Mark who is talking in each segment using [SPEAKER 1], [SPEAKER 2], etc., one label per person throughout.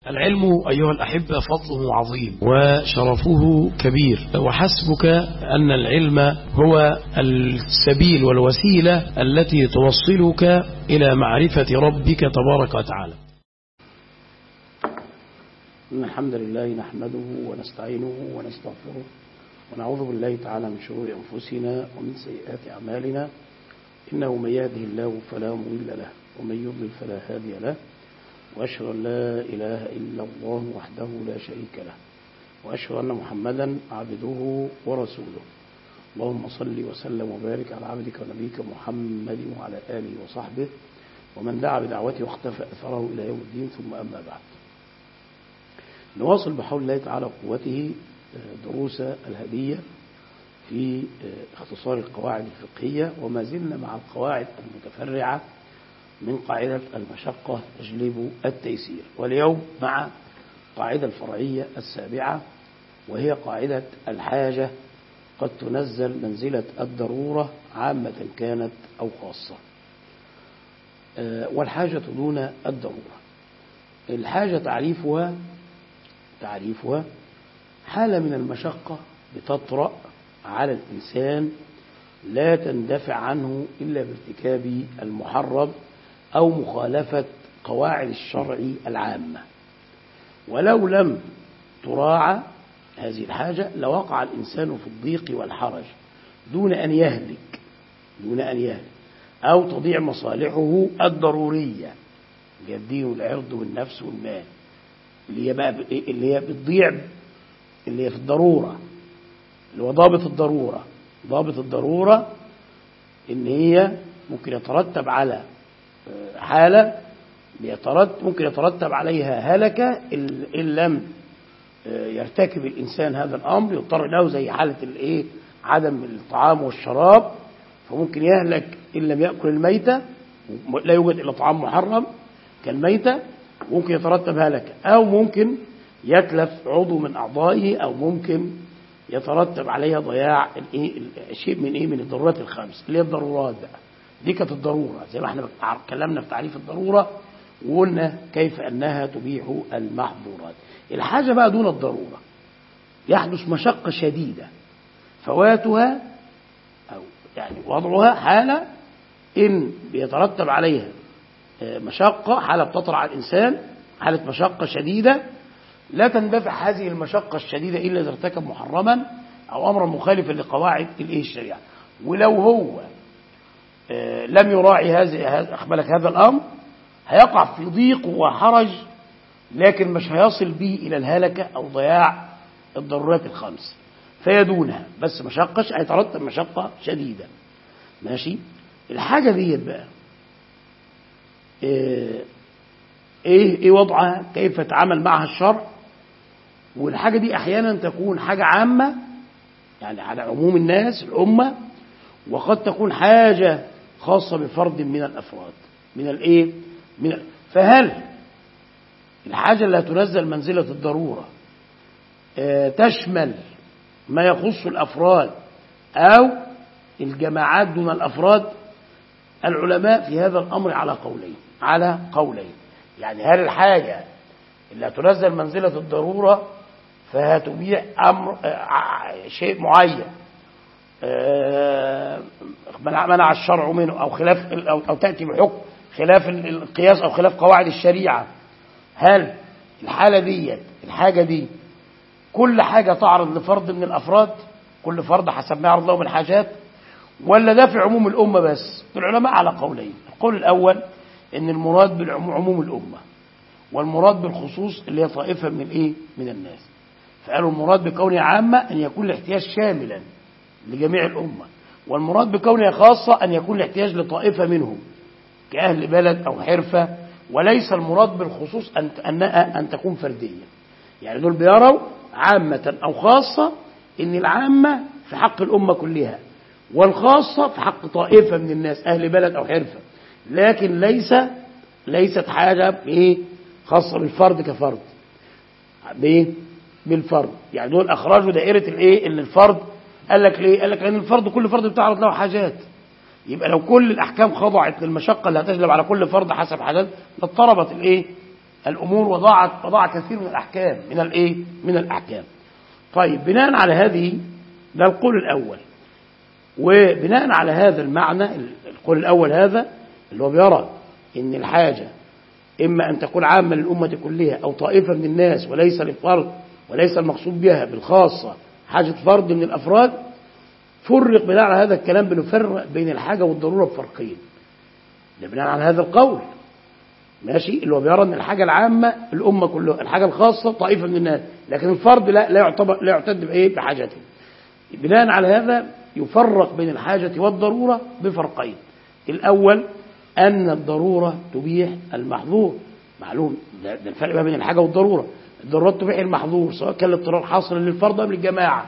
[SPEAKER 1] العلم أيها الأحبة فضله عظيم وشرفه كبير وحسبك أن العلم هو السبيل والوسيلة التي توصلك إلى معرفة ربك تبارك وتعالى
[SPEAKER 2] إن الحمد لله نحمده ونستعينه ونستغفره ونعوذ بالله تعالى من شرور أنفسنا ومن سيئات أعمالنا إنه من يهده الله فلا مضل له ومن يضلل فلا هادي له وأشهد أن لا إله إلا الله وحده لا شريك له وأشهد أن محمدا عبده ورسوله اللهم صل وسلم وبارك على عبدك ونبيك محمد وعلى آله وصحبه ومن دعا بدعوته واختفى أثره إلى يوم الدين ثم أما بعد نواصل بحول الله تعالى وقوته دروس الهدية في اختصار القواعد الفقهية وما زلنا مع القواعد المتفرعة من قاعدة المشقة تجلب التيسير واليوم مع قاعدة الفرعية السابعة وهي قاعدة الحاجة قد تنزل منزلة الضرورة عامة كانت أو خاصة والحاجة دون الضرورة الحاجة تعريفها تعريفها حالة من المشقة بتطرأ على الإنسان لا تندفع عنه إلا بارتكاب المحرم أو مخالفة قواعد الشرع العامة ولو لم تراعى هذه الحاجة لوقع الإنسان في الضيق والحرج دون أن يهلك دون أن يهلك أو تضيع مصالحه الضرورية الدين والعرض والنفس والمال اللي هي بقى اللي هي بتضيع اللي هي في الضرورة اللي هو ضابط الضرورة ضابط الضرورة إن هي ممكن يترتب على حالة يترتب ممكن يترتب عليها هلكة إن لم يرتكب الإنسان هذا الأمر يضطر له زي حالة الإيه عدم الطعام والشراب فممكن يهلك إن لم يأكل الميتة لا يوجد إلا طعام محرم كالميتة ممكن يترتب هلكة أو ممكن يتلف عضو من أعضائه أو ممكن يترتب عليها ضياع شيء من إيه من الضرورات الخمس اللي هي الضرورات بقى دي كانت الضرورة زي ما احنا اتكلمنا في تعريف الضرورة وقلنا كيف أنها تبيح المحظورات الحاجة بقى دون الضرورة يحدث مشقة شديدة فواتها أو يعني وضعها حالة إن بيترتب عليها مشقة حالة بتطرع على الإنسان حالة مشقة شديدة لا تندفع هذه المشقة الشديدة إلا إذا ارتكب محرما أو أمرا مخالفا لقواعد الإيه الشريعة ولو هو لم يراعي هذا أخبرك هذا الأمر هيقع في ضيق وحرج لكن مش هيصل به إلى الهلكة أو ضياع الضرورات الخمس فيدونها بس مشقة هيترتب مشقة شديدة ماشي الحاجة ديت بقى ايه ايه وضعها كيف يتعامل معها الشرع والحاجة دي احيانا تكون حاجة عامة يعني على عموم الناس الأمة وقد تكون حاجة خاصة بفرد من الأفراد من الإيه؟ من فهل الحاجة اللي هتنزل منزلة الضرورة اه تشمل ما يخص الأفراد أو الجماعات دون الأفراد العلماء في هذا الأمر على قولين على قولين يعني هل الحاجة اللي هتنزل منزلة الضرورة فهتبيع أمر اه شيء معين منع الشرع منه أو خلاف أو, أو تأتي بحكم خلاف القياس أو خلاف قواعد الشريعة هل الحالة دي الحاجة دي كل حاجة تعرض لفرد من الأفراد كل فرد حسب ما يعرض له من الحاجات ولا ده في عموم الأمة بس العلماء على قولين القول الأول إن المراد بعموم الأمة والمراد بالخصوص اللي هي طائفة من إيه من الناس فقالوا المراد بكونه عامة أن يكون الاحتياج شاملا لجميع الأمة والمراد بكونها خاصة أن يكون الاحتياج لطائفة منهم كأهل بلد أو حرفة وليس المراد بالخصوص أن أنها أن تكون فردية يعني دول بيروا عامة أو خاصة إن العامة في حق الأمة كلها والخاصة في حق طائفة من الناس أهل بلد أو حرفة لكن ليس ليست حاجة بإيه خاصة بالفرد كفرد بإيه بالفرد يعني دول أخرجوا دائرة الإيه إن الفرد قال لك ليه؟ قال لك لأن الفرد كل فرد بتعرض له حاجات يبقى لو كل الأحكام خضعت للمشقة اللي هتجلب على كل فرد حسب حاجات لاضطربت الإيه؟ الأمور وضاعت وضاع كثير من الأحكام من الإيه؟ من الأحكام طيب بناء على هذه ده القول الأول وبناء على هذا المعنى القول الأول هذا اللي هو بيرى إن الحاجة إما أن تكون عامة للأمة كلها أو طائفة من الناس وليس للفرد وليس المقصود بها بالخاصة حاجة فرد من الأفراد فرق بناء على هذا الكلام بنفرق بين الحاجة والضرورة بفرقين ده بناء على هذا القول ماشي اللي هو بيرى ان الحاجة العامة الأمة كلها الحاجة الخاصة طائفة من الناس لكن الفرد لا لا يعتبر لا يعتد بإيه بحاجته بناء على هذا يفرق بين الحاجة والضرورة بفرقين الأول أن الضرورة تبيح المحظور معلوم ده, ده الفرق ما بين الحاجة والضرورة الضرورات تبيح المحظور سواء كان الاضطرار حاصل للفرد أو للجماعة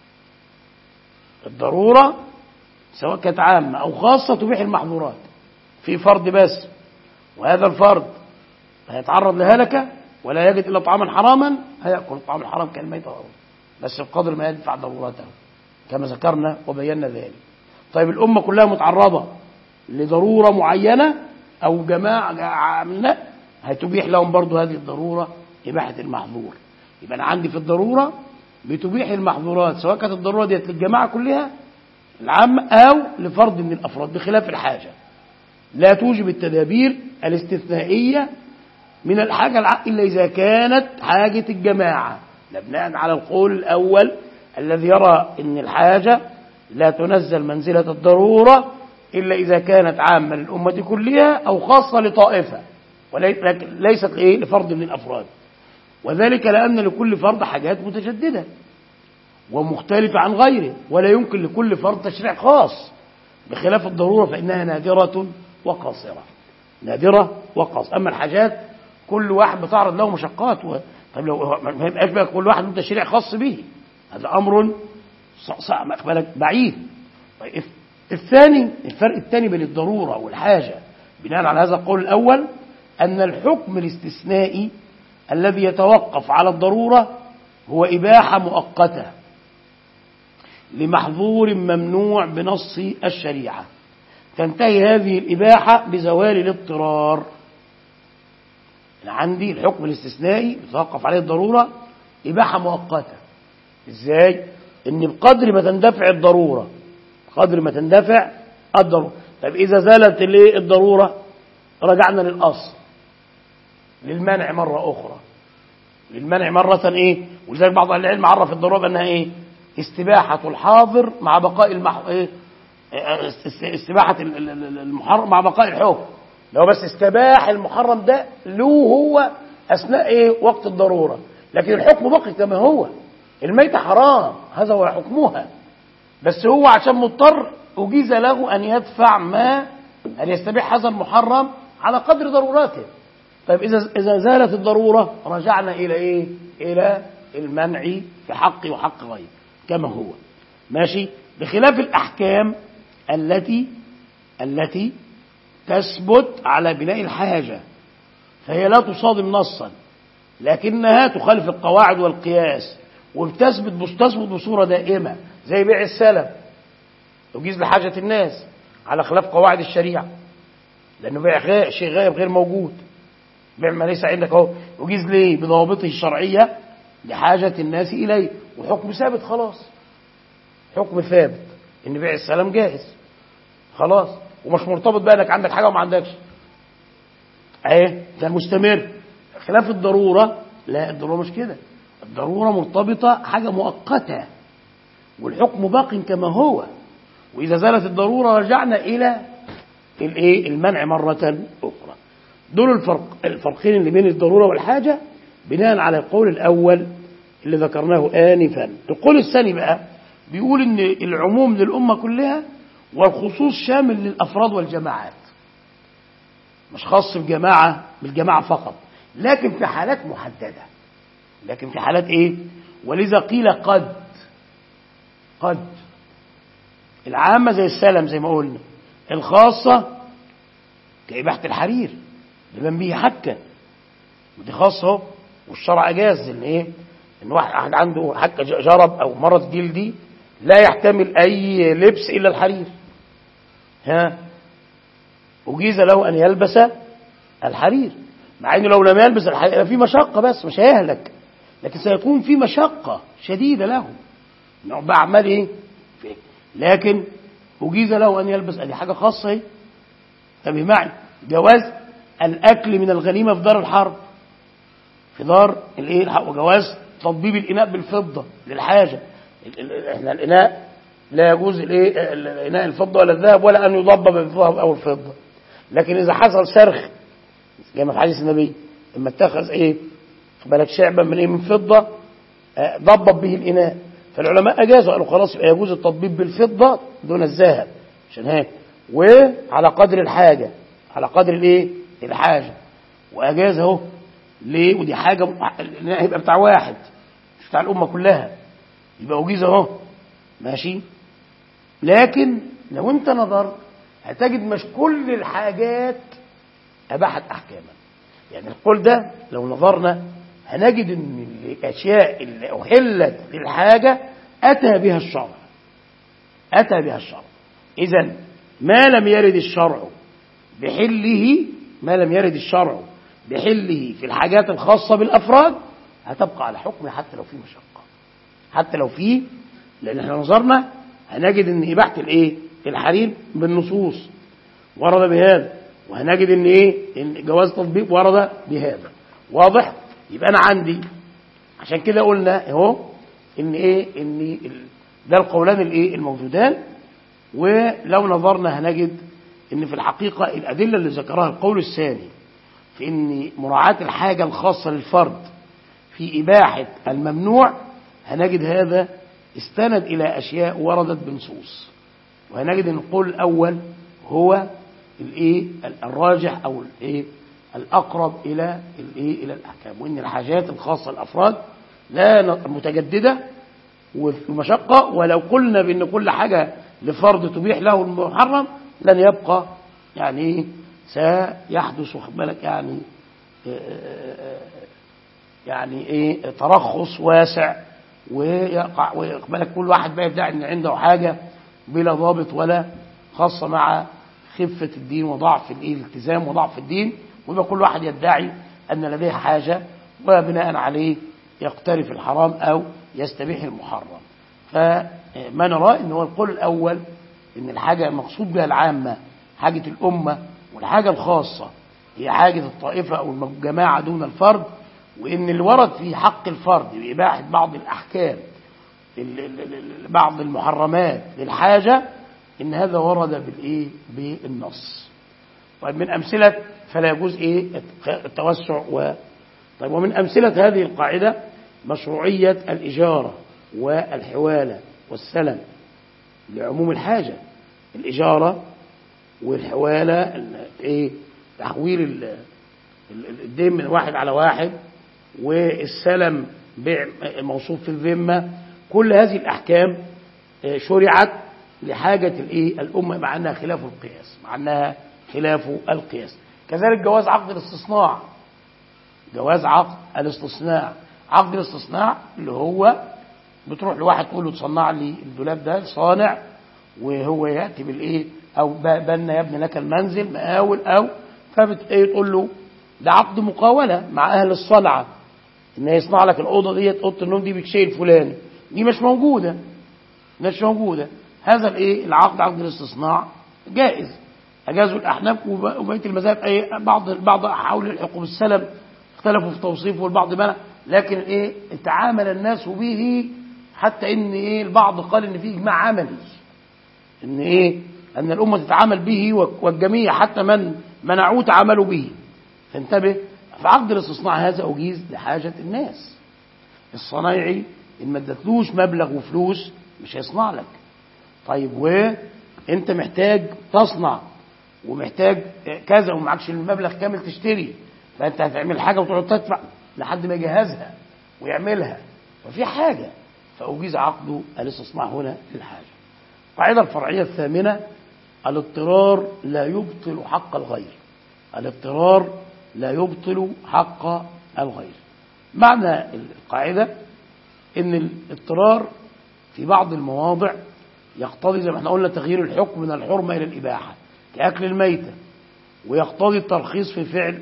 [SPEAKER 2] الضرورة سواء كانت عامة أو خاصة تبيح المحظورات في فرد بس وهذا الفرد هيتعرض لهلكة ولا يجد إلا طعاما حراما هيأكل الطعام الحرام كالميت أو بس بقدر ما يدفع ضرورته كما ذكرنا وبينا ذلك طيب الأمة كلها متعرضة لضرورة معينة أو جماعة لا هتبيح لهم برضو هذه الضرورة إباحة المحظور يبقى أنا عندي في الضرورة بتبيح المحظورات سواء كانت الضرورة ديت للجماعة كلها العامة أو لفرد من الأفراد بخلاف الحاجة لا توجب التدابير الاستثنائية من الحاجة إلا إذا كانت حاجة الجماعة بناء على القول الأول الذي يرى أن الحاجة لا تنزل منزلة الضرورة إلا إذا كانت عامة للأمة كلها أو خاصة لطائفة وليست إيه لفرد من الأفراد وذلك لأن لكل فرد حاجات متجددة ومختلفة عن غيره ولا يمكن لكل فرد تشريع خاص بخلاف الضرورة فإنها نادرة وقاصرة نادرة وقاصرة أما الحاجات كل واحد بتعرض له مشقات و... طب لو ما يبقاش بقى كل واحد له تشريع خاص به هذا أمر صعب بالك بعيد طيب الثاني الفرق الثاني بين الضرورة والحاجة بناء على هذا القول الأول أن الحكم الاستثنائي الذي يتوقف على الضرورة هو إباحة مؤقتة لمحظور ممنوع بنص الشريعة تنتهي هذه الإباحة بزوال الاضطرار أنا عندي الحكم الاستثنائي يتوقف عليه الضرورة إباحة مؤقتة إزاي؟ إن بقدر ما تندفع الضرورة قدر ما تندفع الضرورة طيب إذا زالت الضرورة رجعنا للأصل للمنع مرة أخرى للمنع مرة إيه ولذلك بعض أهل العلم عرف الضرورة بأنها إيه استباحة الحاضر مع بقاء المح... إيه استباحة المحرم مع بقاء الحكم لو بس استباح المحرم ده له هو أثناء إيه وقت الضرورة لكن الحكم باقي كما هو الميتة حرام هذا هو حكمها بس هو عشان مضطر أجيز له أن يدفع ما أن يستبيح هذا المحرم على قدر ضرورته طيب إذا إذا زالت الضرورة رجعنا إلى إيه؟ إلى المنع في حقي وحق غيري كما هو ماشي بخلاف الأحكام التي التي تثبت على بناء الحاجة فهي لا تصادم نصا لكنها تخالف القواعد والقياس وبتثبت بتثبت بصورة دائمة زي بيع السلم يجيز لحاجة الناس على خلاف قواعد الشريعة لأنه بيع غير شيء غير غير موجود بيع ما ليس عندك اهو يجيز ليه بضوابطه الشرعية لحاجة الناس إليه وحكم ثابت خلاص حكم ثابت إن بيع السلام جائز خلاص ومش مرتبط بقى انك عندك حاجة وما عندكش اهي ده مستمر خلاف الضرورة لا الضرورة مش كده الضرورة مرتبطة حاجة مؤقتة والحكم باق كما هو وإذا زالت الضرورة رجعنا إلى الايه المنع مرة أخرى دول الفرق الفرقين اللي بين الضرورة والحاجة بناء على القول الأول اللي ذكرناه آنفا القول الثاني بقى بيقول إن العموم للأمة كلها والخصوص شامل للأفراد والجماعات مش خاص بجماعة بالجماعة فقط لكن في حالات محددة لكن في حالات ايه ولذا قيل قد قد العامة زي السلم زي ما قلنا الخاصة كإباحة الحرير لمن به حكا ودي خاصة والشرع أجاز إن إيه إن واحد عنده حكة جرب أو مرض جلدي لا يحتمل أي لبس إلا الحرير ها أجيز له أن يلبس الحرير مع انه لو لم يلبس الحرير في مشقه بس مش هيهلك لكن سيكون في مشقه شديده له انه بعمل ايه في- لكن اجيز له ان يلبس ادي حاجه خاصه اهي انتبه معي جواز الاكل من الغنيمه في دار الحرب في دار الايه الحق وجواز تطبيب الاناء بالفضه للحاجه ال- ال- احنا الاناء لا يجوز الايه ال- الاناء الفضه ولا الذهب ولا ان يضب بالذهب او الفضه لكن اذا حصل شرخ زي ما في حديث النبي لما اتخذ ايه خد بالك شعبا من ايه من فضه آه، ضبب به الاناء فالعلماء اجازوا قالوا خلاص يبقى يجوز التطبيب بالفضه دون الذهب عشان هيك وعلى قدر الحاجه على قدر الايه الحاجه واجاز اهو ليه ودي حاجه الاناء هيبقى بتاع واحد مش بتاع الامه كلها يبقى اجيز اهو ماشي لكن لو انت نظرت هتجد مش كل الحاجات اباحت احكاما يعني القول ده لو نظرنا هنجد ان الاشياء اللي احلت للحاجه اتى بها الشرع اتى بها الشرع اذا ما لم يرد الشرع بحله ما لم يرد الشرع بحله في الحاجات الخاصه بالافراد هتبقى على حكم حتى لو في مشقه حتى لو في لان احنا نظرنا هنجد ان اباحه الايه الحرير بالنصوص ورد بهذا وهنجد ان ايه ان جواز تطبيق ورد بهذا واضح يبقى انا عندي عشان كده قلنا اهو ان ايه ان ال- ده القولان الايه الموجودان ولو نظرنا هنجد ان في الحقيقه الادله اللي ذكرها القول الثاني في ان مراعاه الحاجه الخاصه للفرد في اباحه الممنوع هنجد هذا استند الى اشياء وردت بنصوص وهنجد ان القول الاول هو الايه الراجح او الايه الاقرب الى الايه الى الاحكام وان الحاجات الخاصه للافراد لا ن- متجدده ومشقه ولو قلنا بان كل حاجه لفرد تبيح له المحرم لن يبقى يعني إيه سيحدث واخد بالك يعني آه، يعني ايه ترخص واسع ويقع وياخد بالك كل واحد بقى يدعي ان عنده حاجه بلا ضابط ولا خاصه مع خفه الدين وضعف الايه الالتزام وضعف الدين ويبقى كل واحد يدعي ان لديه حاجه وبناء عليه يقترف الحرام او يستبيح المحرم فما نرى ان هو القول الاول ان الحاجه المقصود بها العامه حاجه الامه والحاجه الخاصه هي حاجه الطائفه او الجماعه دون الفرد وان اللي ورد في حق الفرد باباحه بعض الاحكام ال- ال- ال- بعض المحرمات للحاجه ان هذا ورد بالايه بالنص طيب من امثله فلا يجوز ايه التوسع و طيب ومن امثله هذه القاعده مشروعيه الاجاره والحواله والسلم لعموم الحاجه الاجاره والحواله ال- ايه تحويل ال- ال- الدين من واحد على واحد والسلم بيع موصوف في الذمه كل هذه الاحكام آه، شرعت لحاجه الايه الامه مع انها خلاف القياس مع انها خلاف القياس كذلك جواز عقد الاستصناع جواز عقد الاستصناع عقد الاستصناع اللي هو بتروح لواحد تقول له تصنع لي الدولاب ده صانع وهو ياتي بالايه او ب- بنى يا ابني لك المنزل مقاول او فبت ايه تقول له ده عقد مقاوله مع اهل الصنعه ان يصنع لك الاوضه ديت اوضه النوم دي بالشيء الفلاني دي مش موجوده مش موجوده هذا الايه العقد عقد الاستصناع جائز اجازوا الاحناف وب- وبقيه المذاهب اي بعض بعض حول الحكم بالسلم اختلفوا في توصيفه والبعض منع لكن ايه تعامل الناس به حتى ان ايه البعض قال ان في اجماع عملي ان ايه ان الامه تتعامل به والجميع حتى من منعوه تعاملوا به فانتبه فعقد الاستصناع هذا اجيز لحاجه الناس الصنايعي ان ما ادتلوش مبلغ وفلوس مش هيصنع لك طيب وانت محتاج تصنع ومحتاج كذا ومعكش المبلغ كامل تشتري فانت هتعمل حاجه وتقعد تدفع لحد ما يجهزها ويعملها ففي حاجه فاجيز عقد الاستصناع هنا للحاجه القاعده الفرعيه الثامنه الاضطرار لا يبطل حق الغير الاضطرار لا يبطل حق الغير معنى القاعده ان الاضطرار في بعض المواضع يقتضي زي ما احنا قلنا تغيير الحكم من الحرمه الى الاباحه كاكل الميته ويقتضي الترخيص في فعل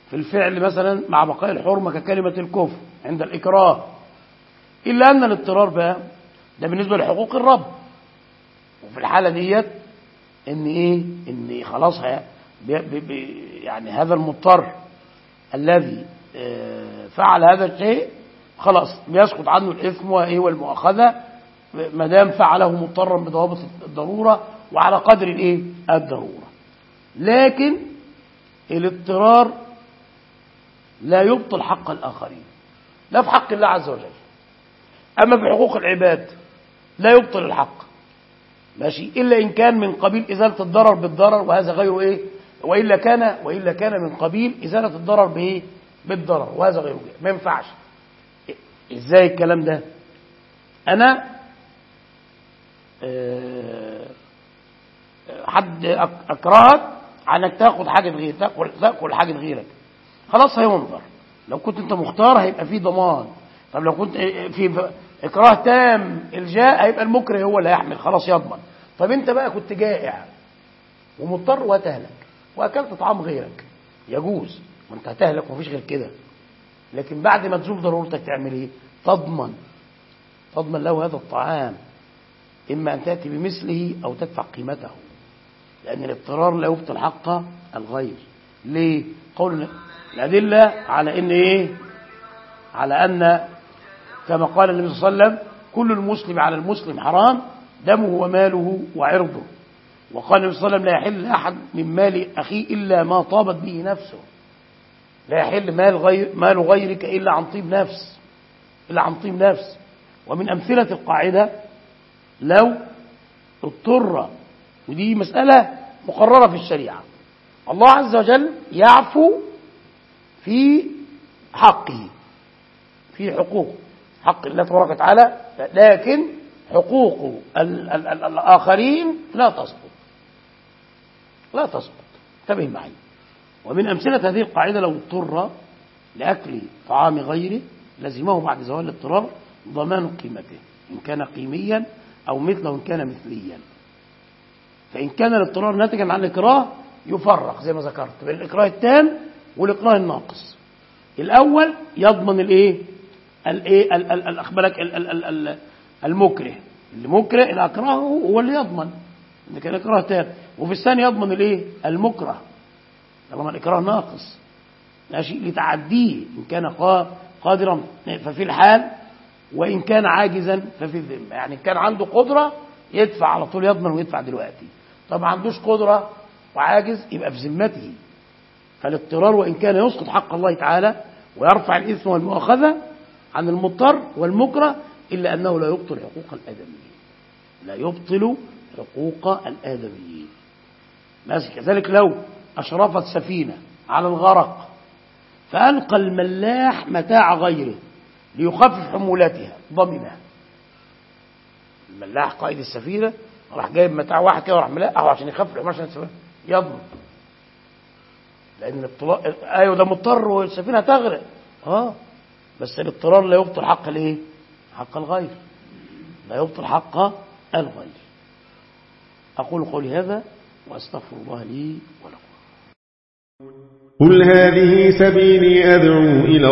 [SPEAKER 2] في الفعل مثلا مع بقاء الحرمة ككلمة الكفر عند الإكراه إلا أن الاضطرار بقى ده بالنسبة لحقوق الرب وفي الحالة ديت إن إيه إن خلاص هي بي بي يعني هذا المضطر الذي فعل هذا الشيء خلاص بيسقط عنه الإثم وإيه والمؤاخذة ما دام فعله مضطرا بضوابط الضرورة وعلى قدر الإيه الضرورة لكن الاضطرار لا يبطل حق الآخرين لا في حق الله عز وجل أما في حقوق العباد لا يبطل الحق ماشي إلا إن كان من قبيل إزالة الضرر بالضرر وهذا غير إيه وإلا كان وإلا كان من قبيل إزالة الضرر بإيه بالضرر وهذا غير إيه ما ينفعش إزاي الكلام ده أنا أه حد أكرهك عنك تاخد حاجة غير تاكل تاكل حاجة غيرك خلاص هينظر لو كنت انت مختار هيبقى في ضمان طب لو كنت في اكراه تام الجاء هيبقى المكره هو اللي هيحمل خلاص يضمن طب انت بقى كنت جائع ومضطر وتهلك واكلت طعام غيرك يجوز وانت هتهلك ومفيش غير كده لكن بعد ما تزول ضرورتك تعمل ايه تضمن تضمن له هذا الطعام اما ان تاتي بمثله او تدفع قيمته لان الاضطرار لا يبطل حق الغير ليه قول الأدلة على إن إيه على أن كما قال النبي صلى الله عليه وسلم كل المسلم على المسلم حرام دمه وماله وعرضه وقال النبي صلى الله عليه وسلم لا يحل لأحد من مال أخيه إلا ما طابت به نفسه لا يحل مال غير مال غيرك إلا عن طيب نفس إلا عن طيب نفس ومن أمثلة القاعدة لو اضطر ودي مسألة مقررة في الشريعة الله عز وجل يعفو في حقه في حقوق حق الله تبارك وتعالى لكن حقوق ال ال ال الآخرين لا تسقط لا تسقط انتبه معي ومن أمثلة هذه القاعدة لو اضطر لأكل طعام غيره لزمه بعد زوال الاضطرار ضمان قيمته إن كان قيميا أو مثله إن كان مثليا فإن كان الاضطرار ناتجا عن الإكراه يفرق زي ما ذكرت بين الإكراه التام والإكراه الناقص الأول يضمن الإيه الإيه الأخبارك المكره اللي مكره اللي أكرهه هو اللي يضمن إن كان إكراه تام وفي الثاني يضمن الإيه المكره طالما الإكراه ناقص ماشي لتعديه إن كان قادرا ففي الحال وإن كان عاجزا ففي الذمة يعني إن كان عنده قدرة يدفع على طول يضمن ويدفع دلوقتي طب ما عندوش قدرة وعاجز يبقى في ذمته فالاضطرار وإن كان يسقط حق الله تعالى ويرفع الإثم والمؤاخذة عن المضطر والمكره إلا أنه لا يبطل حقوق الآدميين لا يبطل حقوق الآدميين ماشي كذلك لو أشرفت سفينة على الغرق فألقى الملاح متاع غيره ليخفف حمولتها ضمنها الملاح قائد السفينة راح جايب متاع واحد كده وراح ملاقه عشان يخفف الحمولة عشان السفينة يضمن لأن الاضطرار أيوة ده مضطر والسفينة تغرق اه بس الاضطرار لا يبطل حق الايه؟ حق الغير لا يبطل حق الغير أقول قولي هذا وأستغفر الله لي ولكم
[SPEAKER 3] قل هذه سبيلي أدعو إلى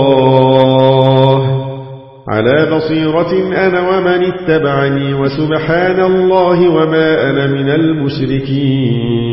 [SPEAKER 3] الله على بصيرة أنا ومن اتبعني وسبحان الله وما أنا من المشركين